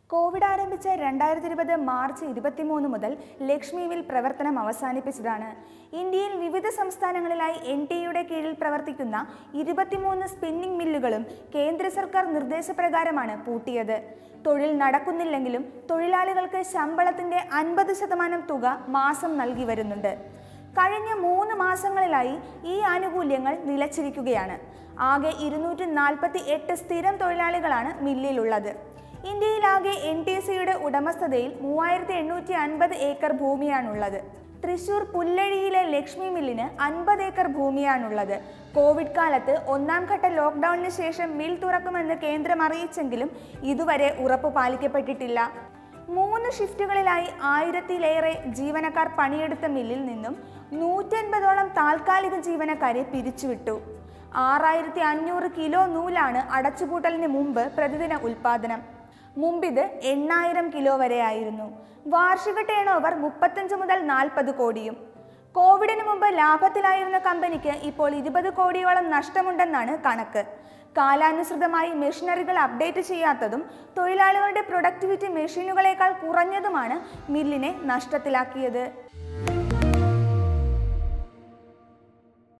Covid ആരംഭിച്ച രണ്ടായിരത്തി ഇരുപത് മാർച്ച് ഇരുപത്തിമൂന്ന് മുതൽ ലക്ഷ്മി മിൽ പ്രവർത്തനം അവസാനിപ്പിച്ചതാണ് ഇന്ത്യയിൽ വിവിധ സംസ്ഥാനങ്ങളിലായി എൻ ടി യുടെ കീഴിൽ പ്രവർത്തിക്കുന്ന ഇരുപത്തിമൂന്ന് സ്പിന്നിംഗ് മില്ലുകളും കേന്ദ്ര സർക്കാർ നിർദ്ദേശപ്രകാരമാണ് പൂട്ടിയത് തൊഴിൽ നടക്കുന്നില്ലെങ്കിലും തൊഴിലാളികൾക്ക് ശമ്പളത്തിന്റെ അൻപത് ശതമാനം തുക മാസം നൽകി വരുന്നുണ്ട് കഴിഞ്ഞ മൂന്ന് മാസങ്ങളിലായി ഈ ആനുകൂല്യങ്ങൾ നിലച്ചിരിക്കുകയാണ് ആകെ ഇരുന്നൂറ്റി നാൽപ്പത്തി എട്ട് സ്ഥിരം തൊഴിലാളികളാണ് മില്ലിലുള്ളത് ഇന്ത്യയിലാകെ എൻ ടി സിയുടെ ഉടമസ്ഥതയിൽ മൂവായിരത്തി എണ്ണൂറ്റി അൻപത് ഏക്കർ ഭൂമിയാണുള്ളത് തൃശൂർ പുല്ലഴിയിലെ ലക്ഷ്മി മില്ലിന് അൻപത് ഏക്കർ ഭൂമിയാണുള്ളത് കോവിഡ് കാലത്ത് ഒന്നാം ഘട്ട ലോക്ക്ഡൌണിന് ശേഷം മിൽ തുറക്കുമെന്ന് കേന്ദ്രം അറിയിച്ചെങ്കിലും ഇതുവരെ ഉറപ്പ് പാലിക്കപ്പെട്ടിട്ടില്ല മൂന്ന് ഷിഫ്റ്റുകളിലായി ആയിരത്തിലേറെ ജീവനക്കാർ പണിയെടുത്ത മില്ലിൽ നിന്നും നൂറ്റൻപതോളം താൽക്കാലിക ജീവനക്കാരെ പിരിച്ചുവിട്ടു ആറായിരത്തി അഞ്ഞൂറ് കിലോ നൂലാണ് അടച്ചുപൂട്ടലിന് മുമ്പ് പ്രതിദിന ഉൽപാദനം മുമ്പിത് എണ്ണായിരം കിലോ വരെയായിരുന്നു വാർഷിക ടേൺ ഓവർ മുപ്പത്തഞ്ച് മുതൽ നാൽപ്പത് കോടിയും കോവിഡിന് മുമ്പ് ലാഭത്തിലായിരുന്ന കമ്പനിക്ക് ഇപ്പോൾ ഇരുപത് കോടിയോളം നഷ്ടമുണ്ടെന്നാണ് കണക്ക് കാലാനുസൃതമായി മെഷീനറികൾ അപ്ഡേറ്റ് ചെയ്യാത്തതും തൊഴിലാളികളുടെ പ്രൊഡക്ടിവിറ്റി മെഷീനുകളേക്കാൾ കുറഞ്ഞതുമാണ് മില്ലിനെ നഷ്ടത്തിലാക്കിയത്